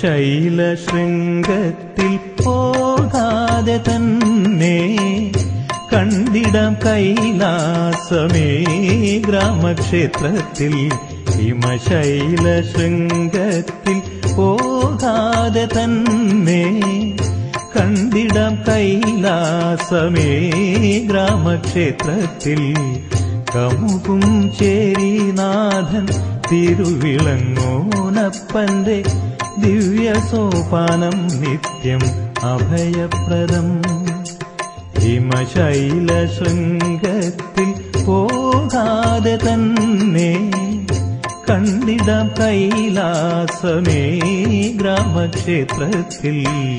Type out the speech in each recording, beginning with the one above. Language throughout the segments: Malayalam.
ഹിമശൈല ശൃംഗത്തിൽ പോകാതെ തന്നെ കണ്ടിടാം കൈലാസമേ ഗ്രാമക്ഷേത്രത്തിൽ ഹിമശൈല ശൃംഗത്തിൽ പോകാതെ തന്നെ കണ്ടിടാം കൈലാസമേ ഗ്രാമക്ഷേത്രത്തിൽ കമുകും ചേരിനാഥൻ തിരുവിളങ്ങോനപ്പന്റെ ദിവ്യ സോപാനം നിത്യം അഭയപ്രദം ഹിമശൈല ശൃംഗത്തിൽ പോകാതെ തന്നെ കണ്ടിടാം കൈലാസമേ ഗ്രാമക്ഷേത്രത്തിൽ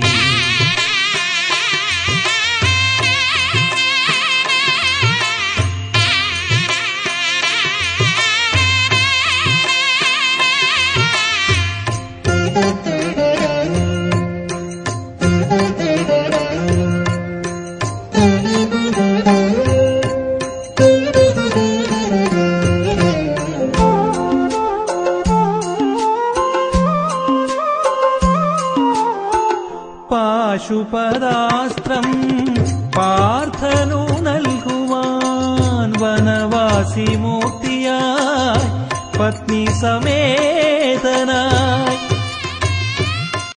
പാശുപദാസ്ത്രം പാർത്ഥനു നൽകുവാൻ വനവാസി മൂർത്തിയായി പത്നി സമേതനായി